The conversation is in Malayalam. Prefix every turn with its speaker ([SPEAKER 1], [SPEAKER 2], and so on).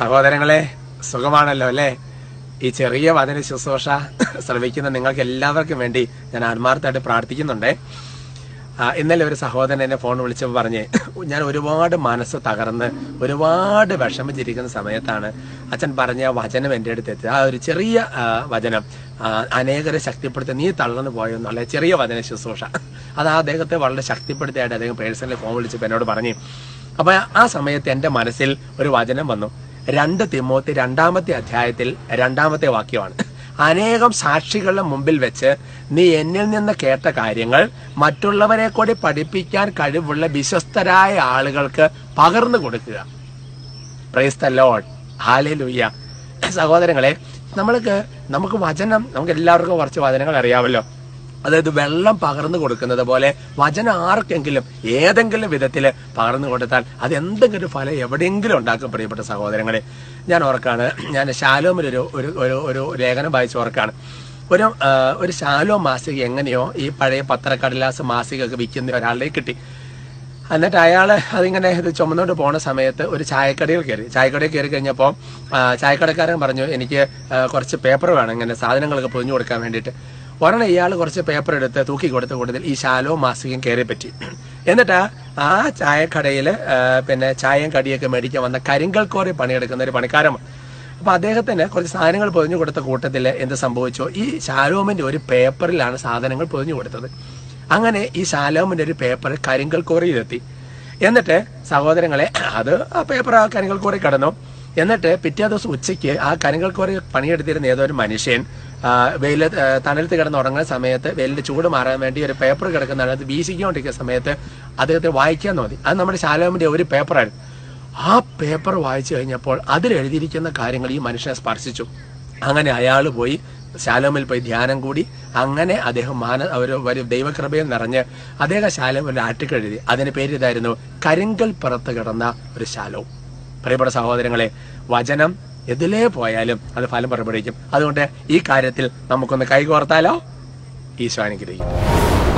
[SPEAKER 1] സഹോദരങ്ങളെ സുഖമാണല്ലോ അല്ലേ ഈ ചെറിയ വചന ശുശ്രൂഷ ശ്രമിക്കുന്ന നിങ്ങൾക്ക് എല്ലാവർക്കും വേണ്ടി ഞാൻ ആത്മാർത്ഥമായിട്ട് പ്രാർത്ഥിക്കുന്നുണ്ടേ ആ, ഇന്നലെ ഒരു സഹോദരൻ എന്നെ ഫോൺ വിളിച്ചപ്പോൾ പറഞ്ഞ് ഞാൻ ഒരുപാട് മനസ്സ് തകർന്ന് ഒരുപാട് വിഷമിച്ചിരിക്കുന്ന സമയത്താണ് അച്ഛൻ പറഞ്ഞ വചനം എൻ്റെ അടുത്ത് എത്തി ആ ഒരു ചെറിയ ആ, വചനം ആ, അനേകരെ ശക്തിപ്പെടുത്തി നീ തളർന്നു പോയോ എന്നുള്ള ചെറിയ വചന ശുശ്രൂഷ അത് ആ അദ്ദേഹത്തെ വളരെ ശക്തിപ്പെടുത്തിയായിട്ട് അദ്ദേഹം പേഴ്സണലി ഫോൺ വിളിച്ചപ്പോൾ എന്നോട് പറഞ്ഞു അപ്പൊ ആ സമയത്ത് എൻ്റെ മനസ്സിൽ ഒരു വചനം വന്നു രണ്ട് തിമോത്തി രണ്ടാമത്തെ അധ്യായത്തിൽ രണ്ടാമത്തെ വാക്യമാണ് അനേകം സാക്ഷികളുടെ മുമ്പിൽ വെച്ച് നീ എന്നിൽ നിന്ന് കേട്ട കാര്യങ്ങൾ മറ്റുള്ളവരെ കൂടി പഠിപ്പിക്കാൻ കഴിവുള്ള വിശ്വസ്തരായ ആളുകൾക്ക് പകർന്നു കൊടുക്കുക പ്രൈസ് ദ ലോഡ് ഹാലൂയ്യ സഹോദരങ്ങളെ നമ്മൾക്ക് നമുക്ക് വചനം നമുക്ക് എല്ലാവർക്കും കുറച്ച് വചനങ്ങൾ അറിയാമല്ലോ അതായത് വെള്ളം പകർന്നു കൊടുക്കുന്നത് പോലെ വചനം ആർക്കെങ്കിലും ഏതെങ്കിലും വിധത്തിൽ പകർന്നു കൊടുത്താൽ അത് എന്തെങ്കിലും ഫലം എവിടെയെങ്കിലും ഉണ്ടാക്കും പ്രിയപ്പെട്ട സഹോദരങ്ങളെ ഞാൻ ഓർക്കാണ് ഞാൻ ശാലോമിലൊരു ഒരു ഒരു ഒരു ലേഖനം വായിച്ച് ഓർക്കാണ് ഒരു ആ, ഒരു ശാലോ മാസിക എങ്ങനെയോ ഈ പഴയ പത്രക്കടലാസ് മാസിക ഒക്കെ വിൽക്കുന്ന ഒരാളുടെ കിട്ടി എന്നിട്ട് അയാൾ അതിങ്ങനെ ഇത് ചുമന്നോണ്ട് പോണ സമയത്ത് ഒരു ചായക്കടയിൽ കയറി ചായക്കടയിൽ കയറി കഴിഞ്ഞപ്പോൾ ചായക്കടക്കാരൻ പറഞ്ഞു എനിക്ക് ആ, കുറച്ച് പേപ്പർ വേണം ഇങ്ങനെ സാധനങ്ങളൊക്കെ പൊതിഞ്ഞു കൊടുക്കാൻ വേണ്ടിയിട്ട് ഒരെണ്ണം ഇയാൾ കുറച്ച് പേപ്പർ എടുത്ത് തൂക്കി കൊടുത്ത കൂടുതൽ ഈ ശാലോ മാസികയും കയറി പറ്റി എന്നിട്ട് ആ ചായക്കടയിൽ പിന്നെ ചായയും കടിയൊക്കെ മേടിക്കാൻ വന്ന കരിങ്കൽ കോറി പണിയെടുക്കുന്ന ഒരു പണിക്കാരൻ വന്നു. അപ്പൊ അദ്ദേഹത്തിന് കുറച്ച് സാധനങ്ങൾ പൊതിഞ്ഞു കൊടുത്ത കൂട്ടത്തിൽ എന്ത് സംഭവിച്ചോ ഈ ശാലോമിന്റെ ഒരു പേപ്പറിലാണ് സാധനങ്ങൾ പൊതിഞ്ഞു കൊടുത്തത് അങ്ങനെ ഈ ശാലോമിന്റെ ഒരു പേപ്പർ കരിങ്കൽ കോറിയിലെത്തി എന്നിട്ട് സഹോദരങ്ങളെ അത് ആ പേപ്പർ ആ കരിങ്കൽ കോറി കടന്നു എന്നിട്ട് പിറ്റേ ദിവസം ഉച്ചയ്ക്ക് ആ കരിങ്കൽ കോറി പണിയെടുത്തിരുന്ന ഏതോ ഒരു മനുഷ്യൻ ആ, വെയില ആ, തണലത്ത് കിടന്ന് ഉറങ്ങുന്ന സമയത്ത് വെയിലിന്റെ ചൂട് മാറാൻ വേണ്ടി ഒരു പേപ്പർ കിടക്കുന്നതാണ് അത് വീശിക്കൊണ്ടിരിക്കുന്ന സമയത്ത് അദ്ദേഹത്തെ വായിക്കാൻ തോന്നി അത് നമ്മുടെ ശാലോമിന്റെ ഒരു പേപ്പറായിരുന്നു ആ പേപ്പർ വായിച്ചു കഴിഞ്ഞപ്പോൾ അതിൽ എഴുതിയിരിക്കുന്ന കാര്യങ്ങൾ ഈ മനുഷ്യനെ സ്പർശിച്ചു അങ്ങനെ അയാൾ പോയി ശാലോമിൽ പോയി ധ്യാനം കൂടി അങ്ങനെ അദ്ദേഹം മാന ഒരു ഒരു ദൈവകൃപയിൽ നിറഞ്ഞ് അദ്ദേഹം ശാലോം ഒരു ആർട്ടിക്കിൾ എഴുതി അതിന് പേര് ഇതായിരുന്നു കരിങ്കൽ പുറത്ത് കിടന്ന ഒരു ശാലവും പ്രിയപ്പെട്ട സഹോദരങ്ങളെ വചനം എതിലേ പോയാലും അത് ഫലം പുറപ്പെടുവിക്കും അതുകൊണ്ട് ഈ കാര്യത്തിൽ നമുക്കൊന്ന് കൈകോർത്താലോ ഈശോ അനുഗ്രഹിക്കും